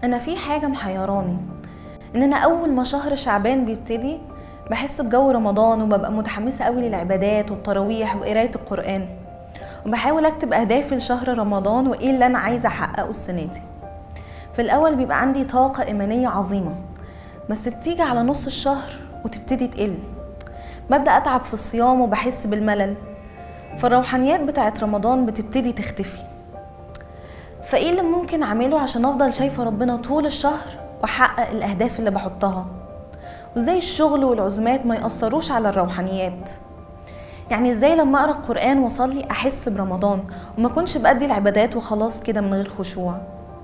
انا في حاجه محيراني ان انا اول ما شهر شعبان بيبتدي بحس بجو رمضان وببقى متحمسه قوي للعبادات والتراويح وقرايه القران وبحاول اكتب اهدافي لشهر رمضان وايه اللي انا عايزه احققه السنه دي في الاول بيبقى عندي طاقه ايمانيه عظيمه بس بتيجي على نص الشهر وتبتدي تقل ببدا اتعب في الصيام وبحس بالملل فالروحانيات بتاعت رمضان بتبتدي تختفي فايه اللي ممكن اعمله عشان افضل شايفه ربنا طول الشهر واحقق الاهداف اللي بحطها وازاي الشغل والعزومات ما ياثروش على الروحانيات يعني ازاي لما اقرا القران واصلي احس برمضان وما اكونش بادي العبادات وخلاص كده من غير خشوع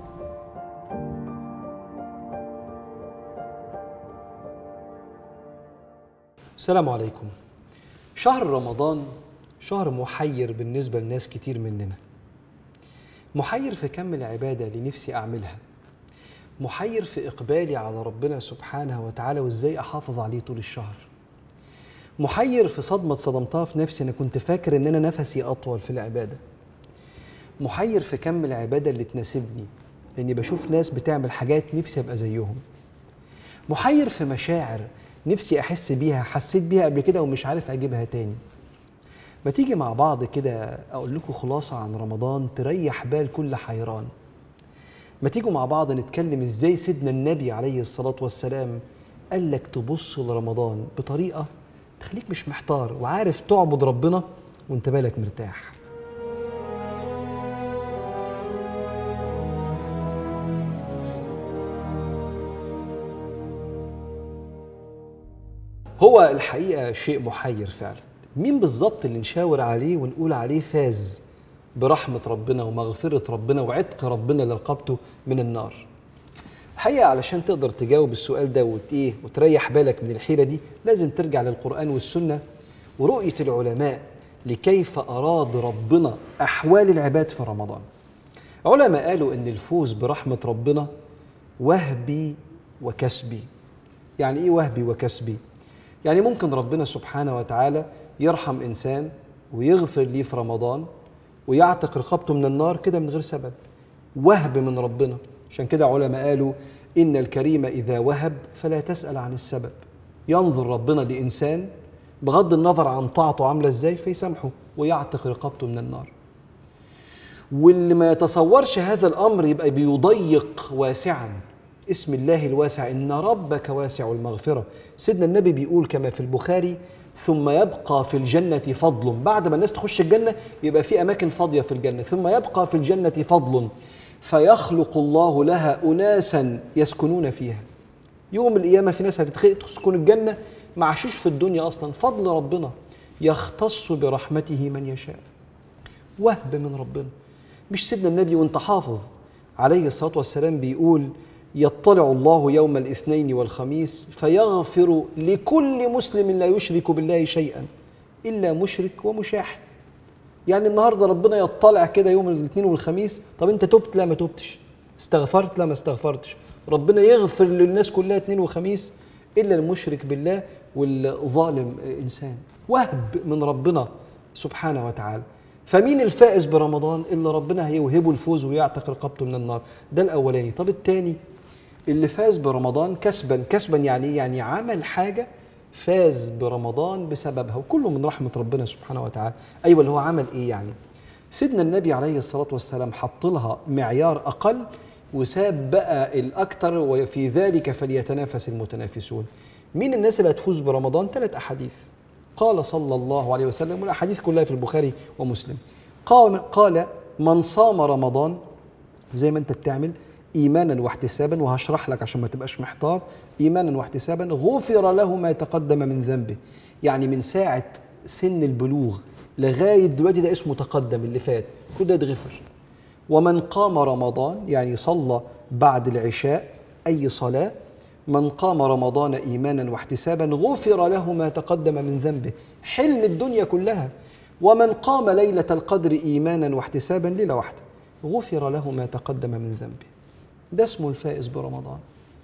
السلام عليكم شهر رمضان شهر محير بالنسبة لناس كتير مننا محير في كم العبادة اللي نفسي أعملها محير في إقبالي على ربنا سبحانه وتعالى وإزاي أحافظ عليه طول الشهر محير في صدمة صدمتها في نفسي أنا كنت فاكر إن أنا نفسي أطول في العبادة محير في كم العبادة اللي تناسبني لأني بشوف ناس بتعمل حاجات نفسي أبقى زيهم محير في مشاعر نفسي احس بيها حسيت بيها قبل كده ومش عارف اجيبها تاني ما تيجي مع بعض كده اقول لكم خلاصه عن رمضان تريح بال كل حيران ما تيجوا مع بعض نتكلم ازاي سيدنا النبي عليه الصلاه والسلام قال لك تبص لرمضان بطريقه تخليك مش محتار وعارف تعبد ربنا وانت بالك مرتاح هو الحقيقه شيء محير فعلا مين بالظبط اللي نشاور عليه ونقول عليه فاز برحمه ربنا ومغفره ربنا وعتق ربنا لرقبته من النار الحقيقه علشان تقدر تجاوب السؤال ده وت ايه وتريح بالك من الحيره دي لازم ترجع للقران والسنه ورؤيه العلماء لكيف اراد ربنا احوال العباد في رمضان علماء قالوا ان الفوز برحمه ربنا وهبي وكسبي يعني ايه وهبي وكسبي يعني ممكن ربنا سبحانه وتعالى يرحم انسان ويغفر ليه في رمضان ويعتق رقبته من النار كده من غير سبب وهب من ربنا عشان كده علماء قالوا ان الكريم اذا وهب فلا تسال عن السبب ينظر ربنا لانسان بغض النظر عن طاعته عامله ازاي فيسامحه ويعتق رقبته من النار واللي ما يتصورش هذا الامر يبقى بيضيق واسعا اسم الله الواسع ان ربك واسع المغفره سيدنا النبي بيقول كما في البخاري ثم يبقى في الجنة فضل بعد ما الناس تخش الجنة يبقى في أماكن فاضية في الجنة ثم يبقى في الجنة فضل فيخلق الله لها أناسا يسكنون فيها يوم القيامة في ناس هتدخل تسكن الجنة ما عاشوش في الدنيا أصلا فضل ربنا يختص برحمته من يشاء وهب من ربنا مش سيدنا النبي وانت حافظ عليه الصلاة والسلام بيقول يطلع الله يوم الاثنين والخميس فيغفر لكل مسلم لا يشرك بالله شيئا الا مشرك ومشاحن يعني النهارده ربنا يطلع كده يوم الاثنين والخميس طب انت تبت لا ما تبتش استغفرت لا ما استغفرتش ربنا يغفر للناس كلها اثنين وخميس الا المشرك بالله والظالم انسان وهب من ربنا سبحانه وتعالى فمين الفائز برمضان اللي ربنا هيوهبه الفوز ويعتق رقبته من النار ده الاولاني طب الثاني اللي فاز برمضان كسبا كسبا يعني ايه يعني عمل حاجه فاز برمضان بسببها وكله من رحمه ربنا سبحانه وتعالى ايوه اللي هو عمل ايه يعني سيدنا النبي عليه الصلاه والسلام حط لها معيار اقل وساب بقى الاكثر وفي ذلك فليتنافس المتنافسون مين الناس اللي هتفوز برمضان ثلاث احاديث قال صلى الله عليه وسلم والاحاديث كلها في البخاري ومسلم قال قال من صام رمضان زي ما انت بتعمل ايمانا واحتسابا وهشرح لك عشان ما تبقاش محتار ايمانا واحتسابا غفر له ما تقدم من ذنبه يعني من ساعه سن البلوغ لغايه دلوقتي ده اسمه تقدم اللي فات كل ده اتغفر ومن قام رمضان يعني صلى بعد العشاء اي صلاه من قام رمضان ايمانا واحتسابا غفر له ما تقدم من ذنبه حلم الدنيا كلها ومن قام ليله القدر ايمانا واحتسابا ليله واحده غفر له ما تقدم من ذنبه ده اسمه الفائز برمضان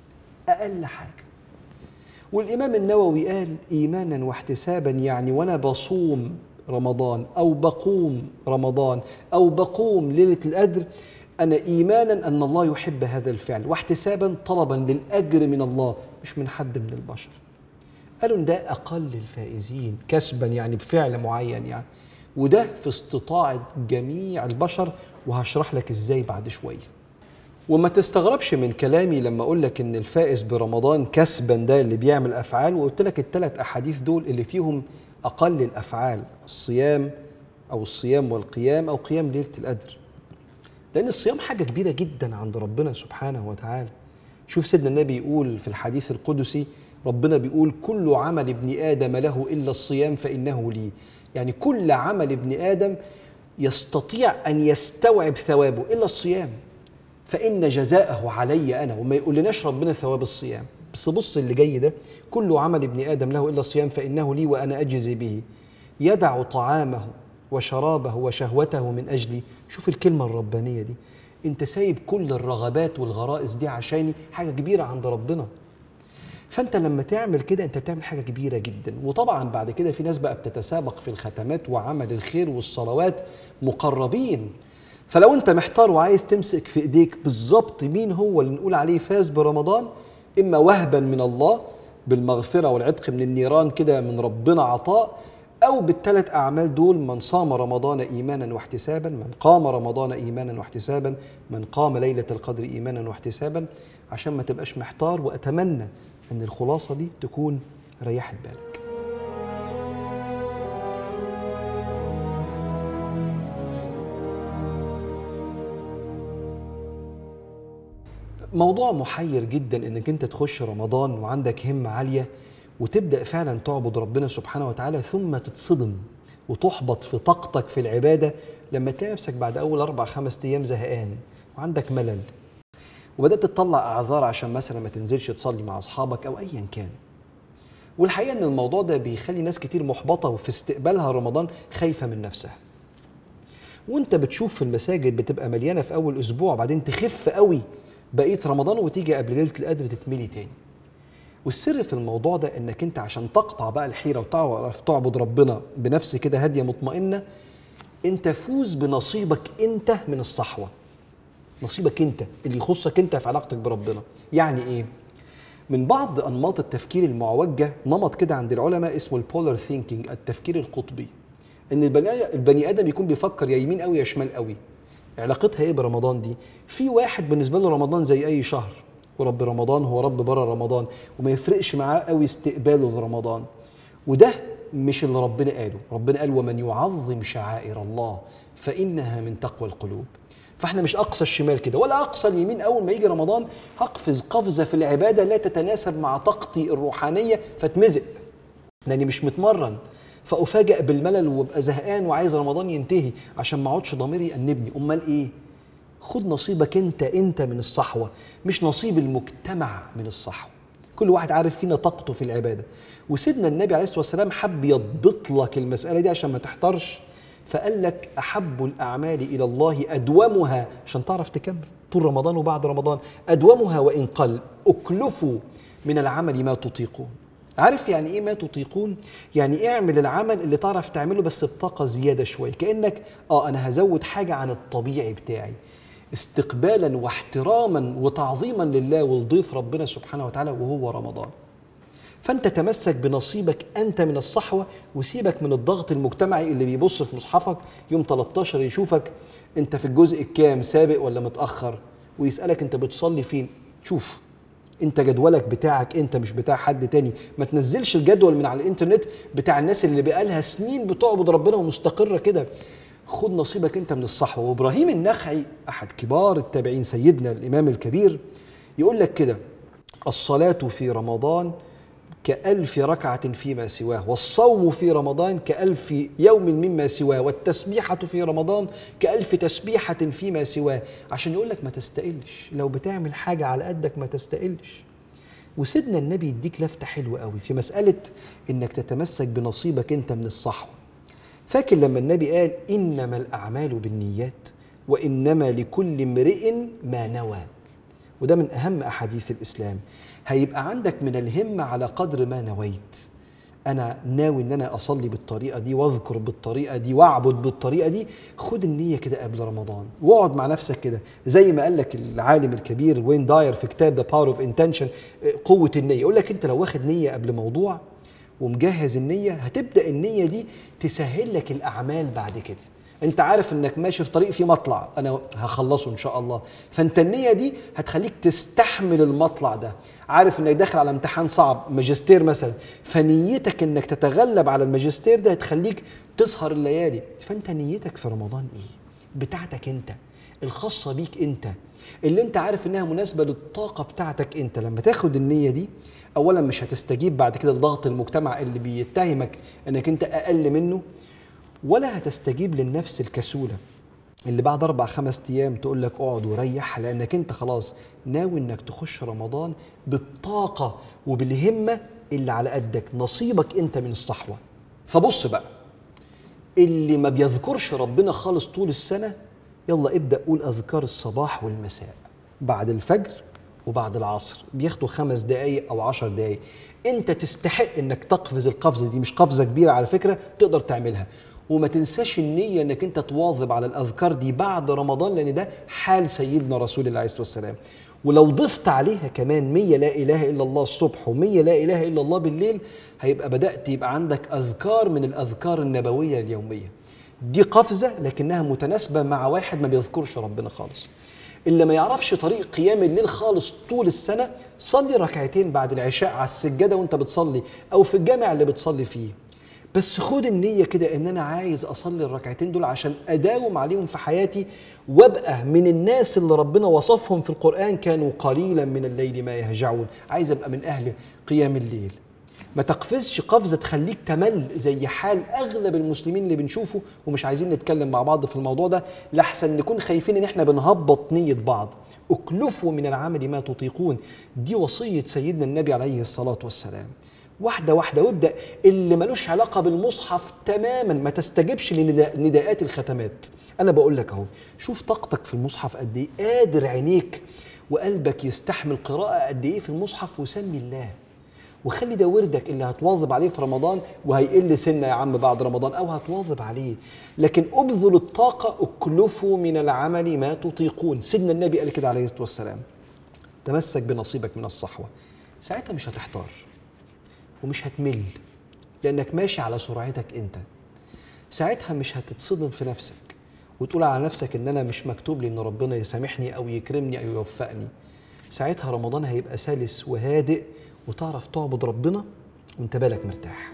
اقل حاجه والامام النووي قال ايمانا واحتسابا يعني وانا بصوم رمضان او بقوم رمضان او بقوم ليله القدر أنا إيمانا أن الله يحب هذا الفعل واحتسابا طلبا للأجر من الله مش من حد من البشر قالوا إن ده أقل الفائزين كسبا يعني بفعل معين يعني وده في استطاعة جميع البشر وهشرح لك إزاي بعد شوية وما تستغربش من كلامي لما اقول لك ان الفائز برمضان كسبا ده اللي بيعمل افعال وقلت لك الثلاث احاديث دول اللي فيهم اقل الافعال الصيام او الصيام والقيام او قيام ليله القدر لان الصيام حاجه كبيره جدا عند ربنا سبحانه وتعالى شوف سيدنا النبي يقول في الحديث القدسي ربنا بيقول كل عمل ابن ادم له الا الصيام فانه لي يعني كل عمل ابن ادم يستطيع ان يستوعب ثوابه الا الصيام فإن جزاءه علي أنا وما يقولناش ربنا ثواب الصيام بس بص اللي جاي ده كل عمل ابن آدم له إلا الصيام فإنه لي وأنا أجزي به يدع طعامه وشرابه وشهوته من أجلي شوف الكلمة الربانية دي أنت سايب كل الرغبات والغرائز دي عشاني حاجة كبيرة عند ربنا فانت لما تعمل كده انت بتعمل حاجه كبيره جدا وطبعا بعد كده في ناس بقى بتتسابق في الختمات وعمل الخير والصلوات مقربين فلو انت محتار وعايز تمسك في ايديك بالظبط مين هو اللي نقول عليه فاز برمضان اما وهبا من الله بالمغفره والعتق من النيران كده من ربنا عطاء او بالثلاث اعمال دول من صام رمضان ايمانا واحتسابا من قام رمضان ايمانا واحتسابا من قام ليله القدر ايمانا واحتسابا عشان ما تبقاش محتار واتمنى ان الخلاصه دي تكون ريحت بالك موضوع محير جدا انك انت تخش رمضان وعندك همه عاليه وتبدا فعلا تعبد ربنا سبحانه وتعالى ثم تتصدم وتحبط في طاقتك في العباده لما تلاقي نفسك بعد اول اربع خمس ايام زهقان وعندك ملل وبدات تطلع اعذار عشان مثلا ما تنزلش تصلي مع اصحابك او ايا كان والحقيقه ان الموضوع ده بيخلي ناس كتير محبطه وفي استقبالها رمضان خايفه من نفسها وانت بتشوف في المساجد بتبقى مليانه في اول اسبوع بعدين تخف قوي بقيه رمضان وتيجي قبل ليله القدر تتملي تاني والسر في الموضوع ده انك انت عشان تقطع بقى الحيره وتعرف تعبد ربنا بنفس كده هاديه مطمئنه انت فوز بنصيبك انت من الصحوه نصيبك انت اللي يخصك انت في علاقتك بربنا يعني ايه من بعض انماط التفكير المعوجه نمط كده عند العلماء اسمه البولار ثينكينج التفكير القطبي ان البني البني ادم يكون بيفكر يا يمين قوي يا شمال قوي علاقتها ايه برمضان دي في واحد بالنسبه له رمضان زي اي شهر ورب رمضان هو رب بره رمضان وما يفرقش معاه قوي استقباله لرمضان وده مش اللي ربنا قاله ربنا قال ومن يعظم شعائر الله فانها من تقوى القلوب فاحنا مش اقصى الشمال كده ولا اقصى اليمين اول ما يجي رمضان هقفز قفزه في العباده لا تتناسب مع طاقتي الروحانيه فتمزق لاني مش متمرن فافاجئ بالملل وابقى زهقان وعايز رمضان ينتهي عشان ما اقعدش ضميري يأنبني امال ايه خد نصيبك انت انت من الصحوه مش نصيب المجتمع من الصحوه كل واحد عارف فينا طاقته في العباده وسيدنا النبي عليه الصلاه والسلام حب يضبط لك المساله دي عشان ما تحترش فقال لك احب الاعمال الى الله ادومها عشان تعرف تكمل طول رمضان وبعد رمضان ادومها وان قل اكلفوا من العمل ما تطيقون عارف يعني ايه ما تطيقون يعني اعمل العمل اللي تعرف تعمله بس بطاقه زياده شويه كانك اه انا هزود حاجه عن الطبيعي بتاعي استقبالا واحتراما وتعظيما لله ولضيف ربنا سبحانه وتعالى وهو رمضان فانت تمسك بنصيبك انت من الصحوه وسيبك من الضغط المجتمعي اللي بيبص في مصحفك يوم 13 يشوفك انت في الجزء الكام سابق ولا متاخر ويسالك انت بتصلي فين شوف انت جدولك بتاعك انت مش بتاع حد تاني ما تنزلش الجدول من على الانترنت بتاع الناس اللي بقالها سنين بتعبد ربنا ومستقره كده خد نصيبك انت من الصحوه وابراهيم النخعي احد كبار التابعين سيدنا الامام الكبير يقول لك كده الصلاه في رمضان كألف ركعة فيما سواه والصوم في رمضان كألف يوم مما سواه والتسبيحة في رمضان كألف تسبيحة فيما سواه عشان يقول لك ما تستقلش لو بتعمل حاجة على قدك ما تستقلش وسيدنا النبي يديك لفتة حلوة قوي في مسألة إنك تتمسك بنصيبك أنت من الصحوة فاكر لما النبي قال إنما الأعمال بالنيات وإنما لكل امرئ ما نوى وده من أهم أحاديث الإسلام هيبقى عندك من الهمة على قدر ما نويت انا ناوي ان انا اصلي بالطريقه دي واذكر بالطريقه دي واعبد بالطريقه دي خد النيه كده قبل رمضان واقعد مع نفسك كده زي ما قال لك العالم الكبير وين داير في كتاب ذا باور اوف انتنشن قوه النيه يقول لك انت لو واخد نيه قبل موضوع ومجهز النيه هتبدا النيه دي تسهل لك الاعمال بعد كده انت عارف انك ماشي في طريق فيه مطلع انا هخلصه ان شاء الله فانت النيه دي هتخليك تستحمل المطلع ده عارف انك داخل على امتحان صعب ماجستير مثلا فنيتك انك تتغلب على الماجستير ده هتخليك تسهر الليالي فانت نيتك في رمضان ايه بتاعتك انت الخاصة بيك انت اللي انت عارف انها مناسبة للطاقة بتاعتك انت لما تاخد النية دي اولا مش هتستجيب بعد كده لضغط المجتمع اللي بيتهمك انك انت اقل منه ولا هتستجيب للنفس الكسولة اللي بعد أربع خمس أيام تقول لك اقعد وريح لأنك أنت خلاص ناوي إنك تخش رمضان بالطاقة وبالهمة اللي على قدك نصيبك أنت من الصحوة فبص بقى اللي ما بيذكرش ربنا خالص طول السنة يلا ابدأ قول أذكار الصباح والمساء بعد الفجر وبعد العصر بياخدوا خمس دقايق أو عشر دقايق أنت تستحق إنك تقفز القفزة دي مش قفزة كبيرة على فكرة تقدر تعملها وما تنساش النية انك انت تواظب على الاذكار دي بعد رمضان لان ده حال سيدنا رسول الله عليه الصلاة والسلام ولو ضفت عليها كمان مية لا إله إلا الله الصبح ومية لا إله إلا الله بالليل هيبقى بدأت يبقى عندك أذكار من الأذكار النبوية اليومية دي قفزة لكنها متناسبة مع واحد ما بيذكرش ربنا خالص اللي ما يعرفش طريق قيام الليل خالص طول السنة صلي ركعتين بعد العشاء على السجادة وانت بتصلي أو في الجامع اللي بتصلي فيه بس خد النية كده ان انا عايز اصلي الركعتين دول عشان اداوم عليهم في حياتي وابقى من الناس اللي ربنا وصفهم في القرآن كانوا قليلا من الليل ما يهجعون عايز ابقى من اهل قيام الليل ما تقفزش قفزة تخليك تمل زي حال أغلب المسلمين اللي بنشوفه ومش عايزين نتكلم مع بعض في الموضوع ده لحسن نكون خايفين إن إحنا بنهبط نية بعض اكلفوا من العمل ما تطيقون دي وصية سيدنا النبي عليه الصلاة والسلام واحده واحده وابدا اللي ملوش علاقه بالمصحف تماما ما تستجبش لنداءات الختمات انا بقول لك اهو شوف طاقتك في المصحف قد ايه قادر عينيك وقلبك يستحمل قراءه قد ايه في المصحف وسمي الله وخلي ده وردك اللي هتواظب عليه في رمضان وهيقل سنة يا عم بعد رمضان أو هتواظب عليه لكن أبذل الطاقة اكلفوا من العمل ما تطيقون سيدنا النبي قال كده عليه الصلاة والسلام تمسك بنصيبك من الصحوة ساعتها مش هتحتار ومش هتمل لانك ماشي على سرعتك انت ساعتها مش هتتصدم في نفسك وتقول على نفسك ان انا مش مكتوب لي ان ربنا يسامحني او يكرمني او يوفقني ساعتها رمضان هيبقى سلس وهادئ وتعرف تعبد ربنا وانت بالك مرتاح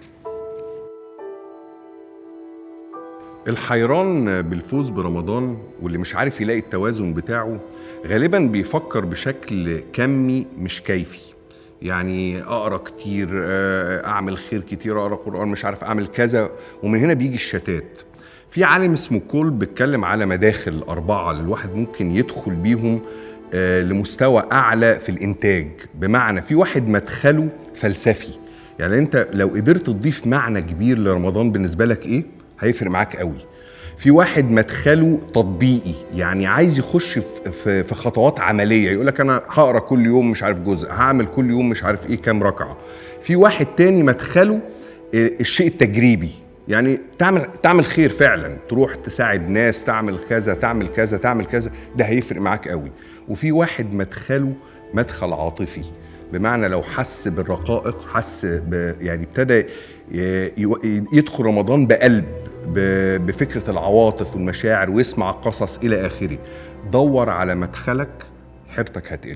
الحيران بالفوز برمضان واللي مش عارف يلاقي التوازن بتاعه غالبا بيفكر بشكل كمي مش كيفي يعني اقرا كتير آه، اعمل خير كتير اقرا قران مش عارف اعمل كذا ومن هنا بيجي الشتات في عالم اسمه كول بيتكلم على مداخل اربعه اللي الواحد ممكن يدخل بيهم آه، لمستوى اعلى في الانتاج بمعنى في واحد مدخله فلسفي يعني انت لو قدرت تضيف معنى كبير لرمضان بالنسبه لك ايه هيفرق معاك قوي في واحد مدخله تطبيقي يعني عايز يخش في- في في خطوات عمليه يقول لك انا هقرا كل يوم مش عارف جزء هعمل كل يوم مش عارف ايه كام ركعه في واحد تاني مدخله آه، الشيء التجريبي يعني تعمل تعمل خير فعلا تروح تساعد ناس تعمل كذا تعمل كذا تعمل كذا ده هيفرق معاك قوي وفي واحد مدخله مدخل عاطفي بمعنى لو حس بالرقائق حس ب يعني ابتدى ي- ي- يدخل رمضان بقلب ب- بفكره العواطف والمشاعر ويسمع قصص الى اخره دور على مدخلك حيرتك هتقل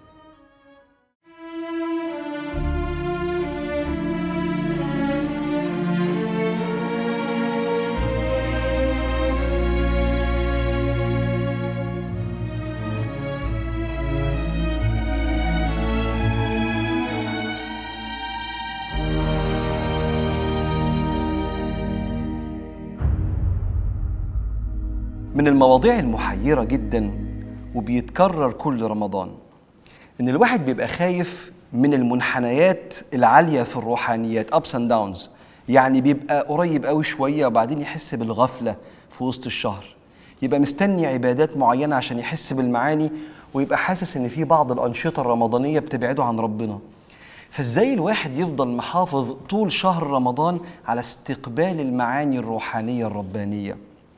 من المواضيع المحيرة جدا وبيتكرر كل رمضان إن الواحد بيبقى خايف من المنحنيات العالية في الروحانيات ups and downs يعني بيبقى قريب قوي شوية وبعدين يحس بالغفلة في وسط الشهر يبقى مستني عبادات معينة عشان يحس بالمعاني ويبقى حاسس إن في بعض الأنشطة الرمضانية بتبعده عن ربنا فازاي الواحد يفضل محافظ طول شهر رمضان على استقبال المعاني الروحانيه الربانيه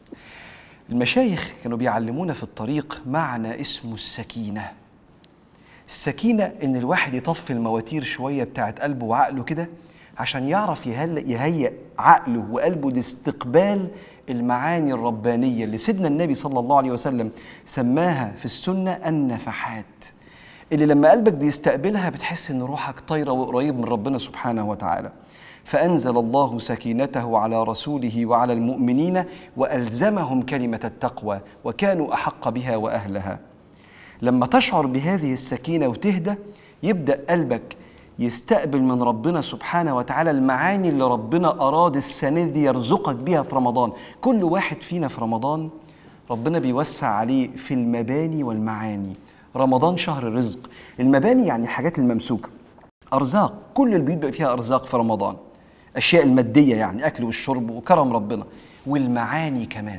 المشايخ كانوا بيعلمونا في الطريق معنى اسمه السكينه السكينه ان الواحد يطفي المواتير شويه بتاعت قلبه وعقله كده عشان يعرف يهل- يهيئ عقله وقلبه لاستقبال المعاني الربانيه اللي سيدنا النبي صلى الله عليه وسلم سماها في السنه النفحات اللي لما قلبك بيستقبلها بتحس ان روحك طايره وقريب من ربنا سبحانه وتعالى فانزل الله سكينته على رسوله وعلى المؤمنين والزمهم كلمه التقوى وكانوا احق بها واهلها لما تشعر بهذه السكينه وتهدى يبدا قلبك يستقبل من ربنا سبحانه وتعالى المعاني اللي ربنا اراد السنه دي يرزقك بيها في رمضان كل واحد فينا في رمضان ربنا بيوسع عليه في المباني والمعاني رمضان شهر الرزق المباني يعني الحاجات الممسوكه ارزاق كل البيوت بقى فيها ارزاق في رمضان اشياء الماديه يعني اكل والشرب وكرم ربنا والمعاني كمان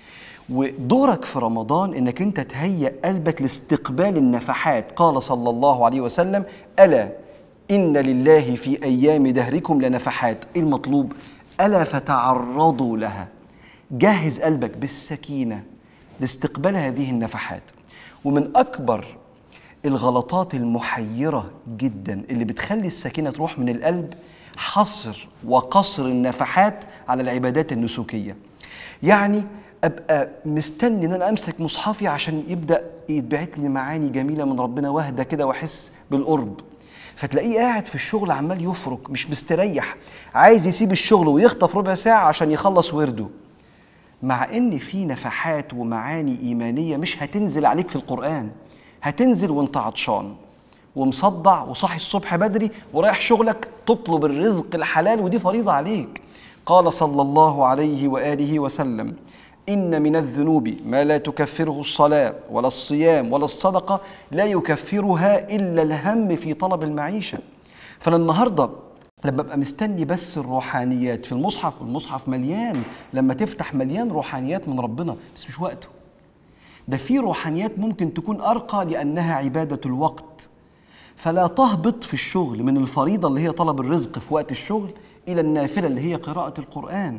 ودورك في رمضان انك انت تهيئ قلبك لاستقبال النفحات قال صلى الله عليه وسلم الا ان لله في ايام دهركم لنفحات إيه المطلوب الا فتعرضوا لها جهز قلبك بالسكينه لاستقبال هذه النفحات ومن اكبر الغلطات المحيرة جدا اللي بتخلي السكينة تروح من القلب حصر وقصر النفحات على العبادات النسكية يعني ابقى مستني ان انا امسك مصحفي عشان يبدا يتبعت لي معاني جميله من ربنا واهدى كده واحس بالقرب فتلاقيه قاعد في الشغل عمال يفرك مش مستريح عايز يسيب الشغل ويخطف ربع ساعه عشان يخلص ورده مع ان في نفحات ومعاني ايمانيه مش هتنزل عليك في القران هتنزل وانت عطشان ومصدع وصاحي الصبح بدري ورايح شغلك تطلب الرزق الحلال ودي فريضه عليك قال صلى الله عليه واله وسلم ان من الذنوب ما لا تكفره الصلاه ولا الصيام ولا الصدقه لا يكفرها الا الهم في طلب المعيشه فانا النهارده لما ابقى مستني بس الروحانيات في المصحف والمصحف مليان لما تفتح مليان روحانيات من ربنا بس مش وقته ده في روحانيات ممكن تكون ارقى لانها عباده الوقت فلا تهبط في الشغل من الفريضه اللي هي طلب الرزق في وقت الشغل الى النافله اللي هي قراءه القران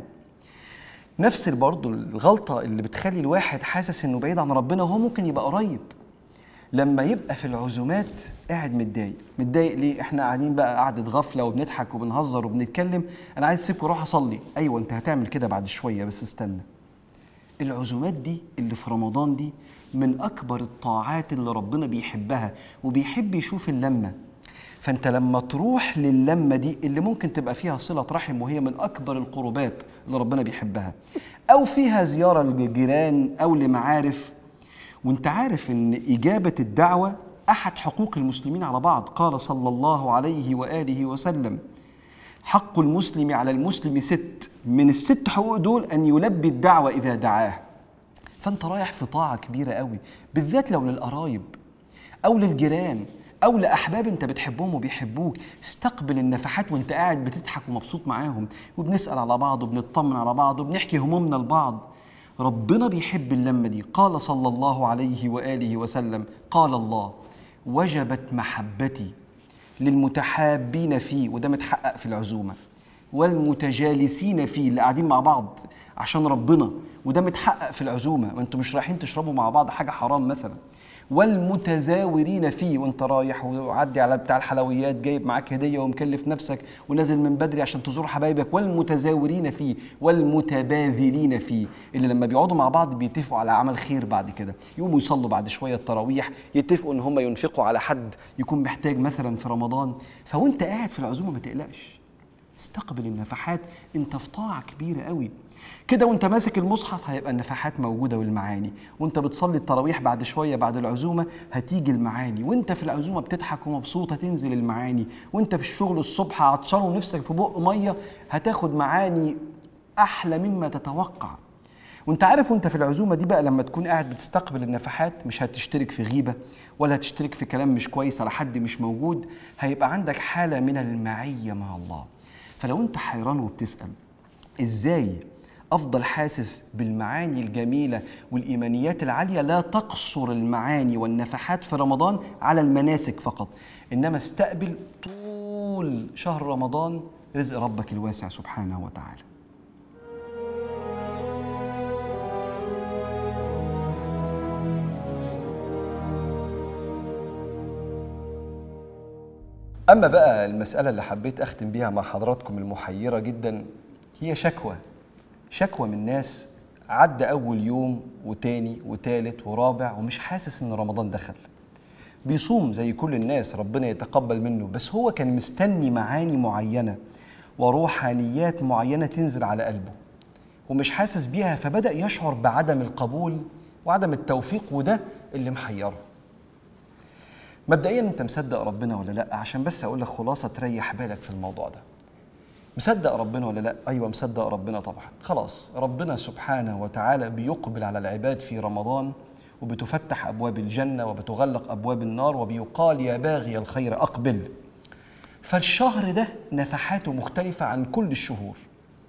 نفس برضه الغلطه اللي بتخلي الواحد حاسس انه بعيد عن ربنا وهو ممكن يبقى قريب لما يبقى في العزومات قاعد متضايق متضايق ليه احنا قاعدين بقى قعده غفله وبنضحك وبنهزر وبنتكلم انا عايز اسيبكم اروح اصلي ايوه انت هتعمل كده بعد شويه بس استنى العزومات دي اللي في رمضان دي من اكبر الطاعات اللي ربنا بيحبها وبيحب يشوف اللمه فانت لما تروح للمه دي اللي ممكن تبقى فيها صله رحم وهي من اكبر القربات اللي ربنا بيحبها او فيها زياره للجيران او لمعارف وانت عارف ان اجابه الدعوه احد حقوق المسلمين على بعض قال صلى الله عليه واله وسلم حق المسلم على المسلم ست من الست حقوق دول ان يلبي الدعوه اذا دعاه فانت رايح في طاعه كبيره قوي بالذات لو للقرايب او للجيران او لاحباب انت بتحبهم وبيحبوك استقبل النفحات وانت قاعد بتضحك ومبسوط معاهم وبنسال على بعض وبنطمن على بعض وبنحكي همومنا لبعض ربنا بيحب اللمه دي قال صلى الله عليه واله وسلم قال الله وجبت محبتي للمتحابين فيه وده متحقق في العزومه والمتجالسين فيه اللي قاعدين مع بعض عشان ربنا وده متحقق في العزومه ما انتوا مش رايحين تشربوا مع بعض حاجه حرام مثلا والمتزاورين فيه وانت رايح وعدي على بتاع الحلويات جايب معاك هديه ومكلف نفسك ونازل من بدري عشان تزور حبايبك والمتزاورين فيه والمتباذلين فيه اللي لما بيقعدوا مع بعض بيتفقوا على عمل خير بعد كده يقوموا يصلوا بعد شويه التراويح يتفقوا ان هم ينفقوا على حد يكون محتاج مثلا في رمضان فوانت قاعد في العزومه ما تقلقش استقبل النفحات انت في طاعه كبيره قوي كده وانت ماسك المصحف هيبقى النفحات موجوده والمعاني وانت بتصلي التراويح بعد شويه بعد العزومه هتيجي المعاني وانت في العزومه بتضحك ومبسوط هتنزل المعاني وانت في الشغل الصبح عطشان ونفسك في بق ميه هتاخد معاني احلى مما تتوقع وانت عارف وانت في العزومه دي بقى لما تكون قاعد بتستقبل النفحات مش هتشترك في غيبه ولا هتشترك في كلام مش كويس على حد مش موجود هيبقى عندك حاله من المعيه مع الله فلو انت حيران وبتسال ازاي افضل حاسس بالمعاني الجميله والايمانيات العاليه لا تقصر المعاني والنفحات في رمضان على المناسك فقط انما استقبل طول طول شهر رمضان رزق ربك الواسع سبحانه وتعالى أما بقى المسألة اللي حبيت أختم بيها مع حضراتكم المحيرة جدا هي شكوى شكوى من ناس عدى أول يوم وتاني وتالت ورابع ومش حاسس إن رمضان دخل بيصوم زي كل الناس ربنا يتقبل منه بس هو كان مستني معاني معينة وروحانيات معينة تنزل على قلبه ومش حاسس بيها فبدأ يشعر بعدم القبول وعدم التوفيق وده اللي محيره مبدئيا انت مصدق ربنا ولا لا عشان بس اقول لك خلاصه تريح بالك في الموضوع ده مصدق ربنا ولا لا ايوه مصدق ربنا طبعا خلاص ربنا سبحانه وتعالى بيقبل على العباد في رمضان وبتفتح ابواب الجنه وبتغلق ابواب النار وبيقال يا باغي الخير اقبل فالشهر ده نفحاته مختلفه عن كل الشهور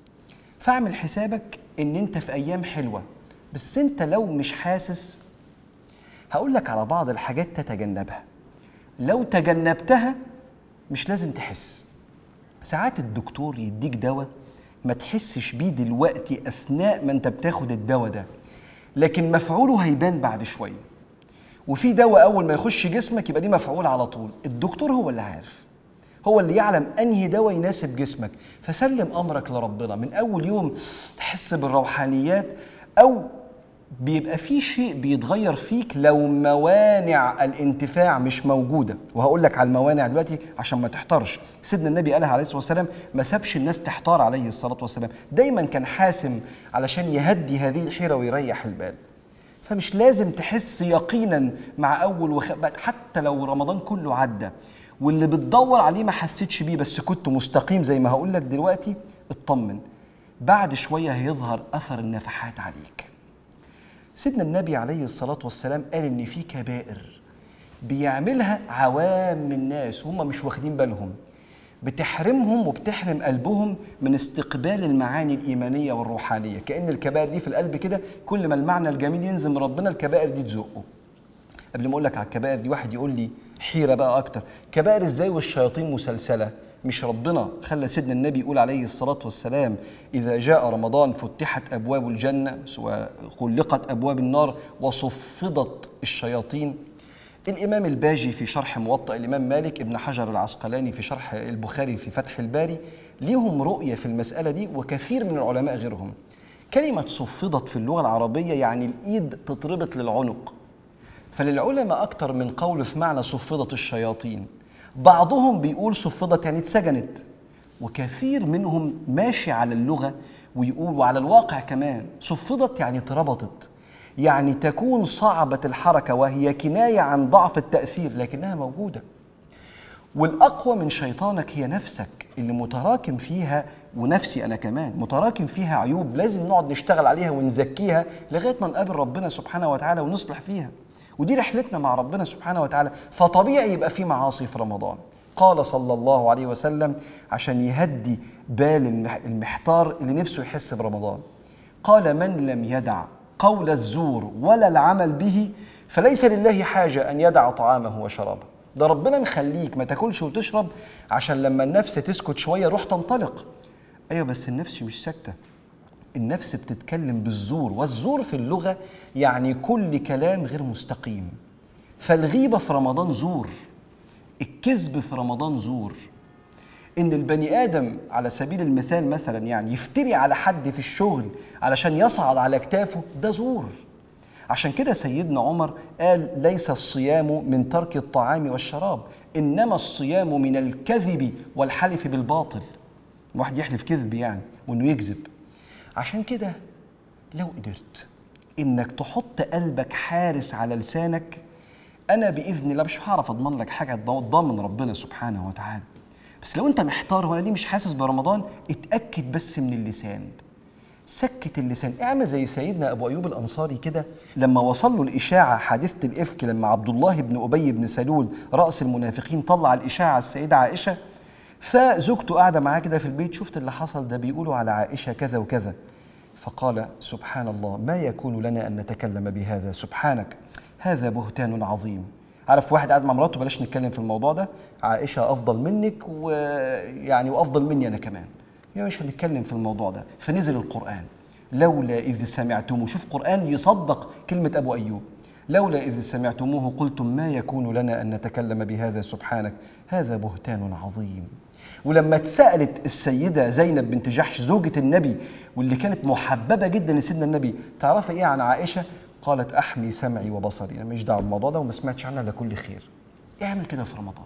فاعمل حسابك ان انت في ايام حلوه بس انت لو مش حاسس هقول لك على بعض الحاجات تتجنبها لو تجنبتها مش لازم تحس ساعات الدكتور يديك دواء ما تحسش بيه دلوقتي اثناء ما انت بتاخد الدواء ده لكن مفعوله هيبان بعد شويه وفي دواء اول ما يخش جسمك يبقى دي مفعول على طول الدكتور هو اللي عارف هو اللي يعلم انهي دواء يناسب جسمك فسلم امرك لربنا من اول يوم تحس بالروحانيات او بيبقى في شيء بيتغير فيك لو موانع الانتفاع مش موجوده وهقول لك على الموانع دلوقتي عشان ما تحتارش سيدنا النبي قالها عليه الصلاه والسلام ما سابش الناس تحتار عليه الصلاه والسلام دايما كان حاسم علشان يهدي هذه الحيره ويريح البال فمش لازم تحس يقينا مع اول وخ... حتى لو رمضان كله عدى واللي بتدور عليه ما حسيتش بيه بس كنت مستقيم زي ما هقول لك دلوقتي اطمن بعد شويه هيظهر اثر النفحات عليك سيدنا النبي عليه الصلاة والسلام قال إن في كبائر بيعملها عوام الناس هم مش واخدين بالهم بتحرمهم وبتحرم قلبهم من استقبال المعاني الإيمانية والروحانية كأن الكبائر دي في القلب كده كل ما المعنى الجميل ينزل من ربنا الكبائر دي تزقه قبل ما أقول لك على الكبائر دي واحد يقول لي حيرة بقى أكتر كبائر إزاي والشياطين مسلسلة مش ربنا خلى سيدنا النبي يقول عليه الصلاة والسلام إذا جاء رمضان فتحت أبواب الجنة وغلقت أبواب النار وصفدت الشياطين الإمام الباجي في شرح موطأ الإمام مالك ابن حجر العسقلاني في شرح البخاري في فتح الباري ليهم رؤية في المسألة دي وكثير من العلماء غيرهم كلمة صفدت في اللغة العربية يعني الإيد تتربط للعنق فللعلماء أكثر من قول في معنى صفدت الشياطين بعضهم بيقول صفدت يعني اتسجنت وكثير منهم ماشي على اللغة ويقول وعلى الواقع كمان صفدت يعني اتربطت يعني تكون صعبة الحركة وهي كناية عن ضعف التأثير لكنها موجودة والأقوى من شيطانك هي نفسك اللي متراكم فيها ونفسي أنا كمان متراكم فيها عيوب لازم نقعد نشتغل عليها ونزكيها لغاية ما نقابل ربنا سبحانه وتعالى ونصلح فيها ودي رحلتنا مع ربنا سبحانه وتعالى فطبيعي يبقى في معاصي في رمضان قال صلى الله عليه وسلم عشان يهدي بال المحتار اللي نفسه يحس برمضان قال من لم يدع قول الزور ولا العمل به فليس لله حاجة أن يدع طعامه وشرابه ده ربنا مخليك ما تاكلش وتشرب عشان لما النفس تسكت شوية روح تنطلق أيوة بس النفس مش ساكتة النفس بتتكلم بالزور والزور في اللغة يعني كل كلام غير مستقيم فالغيبة في رمضان زور الكذب في رمضان زور ان البني ادم على سبيل المثال مثلا يعني يفتري على حد في الشغل علشان يصعد على كتافه ده زور عشان كده سيدنا عمر قال ليس الصيام من ترك الطعام والشراب انما الصيام من الكذب والحلف بالباطل واحد يحلف كذب يعني وانه يكذب عشان كده لو قدرت انك تحط قلبك حارس على لسانك انا باذن الله مش هعرف اضمن لك حاجه تضمن ربنا سبحانه وتعالى بس لو انت محتار وانا ليه مش حاسس برمضان اتاكد بس من اللسان سكت اللسان اعمل زي سيدنا ابو ايوب الانصاري كده لما وصل له الاشاعه حادثه الافك لما عبد الله بن ابي بن سلول راس المنافقين طلع الاشاعه على السيده عائشه فزوجته قاعده معاه كده في البيت شفت اللي حصل ده بيقولوا على عائشه كذا وكذا فقال سبحان الله ما يكون لنا ان نتكلم بهذا سبحانك هذا بهتان عظيم عارف واحد قاعد مع مراته بلاش نتكلم في الموضوع ده عائشه افضل منك ويعني وافضل مني انا كمان يا مش هنتكلم في الموضوع ده فنزل القران لولا اذ سمعتموه شوف قران يصدق كلمه ابو ايوب لولا اذ سمعتموه قلتم ما يكون لنا ان نتكلم بهذا سبحانك هذا بهتان عظيم ولما اتسالت السيده زينب بنت جحش زوجة النبي واللي كانت محببه جدا لسيدنا النبي تعرفي ايه عن عائشه قالت احمي سمعي وبصري انا مش دعوه بالموضوع ده وما سمعتش عنها الا كل خير اعمل كده في رمضان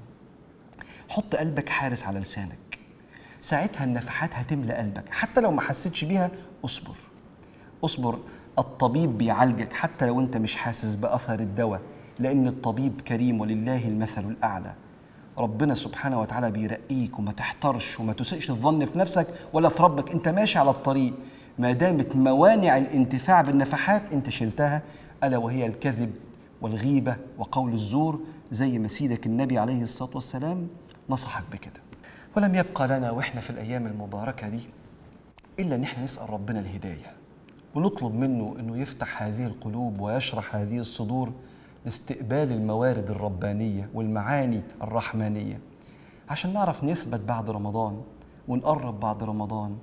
حط قلبك حارس على لسانك ساعتها النفحات هتملى قلبك حتى لو ما حسيتش بيها اصبر اصبر الطبيب بيعالجك حتى لو انت مش حاسس باثر الدواء لان الطبيب كريم ولله المثل الاعلى ربنا سبحانه وتعالى بيرقيك وما تحترش وما تسئش الظن في نفسك ولا في ربك انت ماشي على الطريق ما دامت موانع الانتفاع بالنفحات انت شلتها الا وهي الكذب والغيبه وقول الزور زي ما سيدك النبي عليه الصلاه والسلام نصحك بكده ولم يبقى لنا واحنا في الايام المباركه دي الا ان احنا نسال ربنا الهدايه ونطلب منه انه يفتح هذه القلوب ويشرح هذه الصدور لاستقبال الموارد الربانيه والمعاني الرحمانيه عشان نعرف نثبت بعد رمضان ونقرب بعد رمضان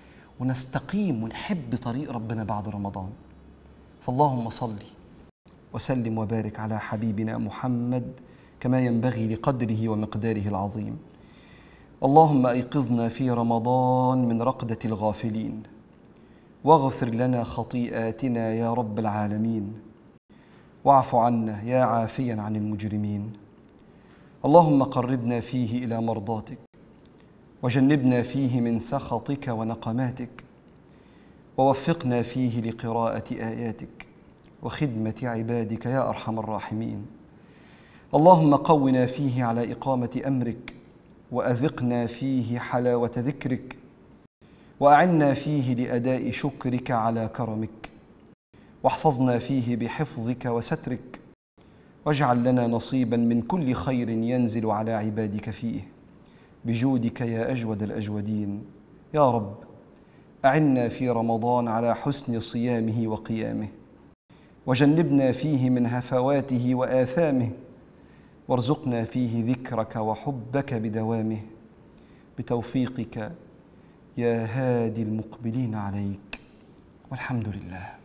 ونستقيم ونحب طريق ربنا بعد رمضان فاللهم صل وسلم وبارك على حبيبنا محمد كما ينبغي لقدره ومقداره العظيم اللهم ايقظنا في رمضان من رقده الغافلين واغفر لنا خطيئاتنا يا رب العالمين واعف عنا يا عافيا عن المجرمين اللهم قربنا فيه الى مرضاتك وجنبنا فيه من سخطك ونقماتك ووفقنا فيه لقراءه اياتك وخدمه عبادك يا ارحم الراحمين اللهم قونا فيه على اقامه امرك واذقنا فيه حلاوه ذكرك واعنا فيه لاداء شكرك على كرمك واحفظنا فيه بحفظك وسترك واجعل لنا نصيبا من كل خير ينزل على عبادك فيه بجودك يا اجود الاجودين يا رب اعنا في رمضان على حسن صيامه وقيامه وجنبنا فيه من هفواته واثامه وارزقنا فيه ذكرك وحبك بدوامه بتوفيقك يا هادي المقبلين عليك والحمد لله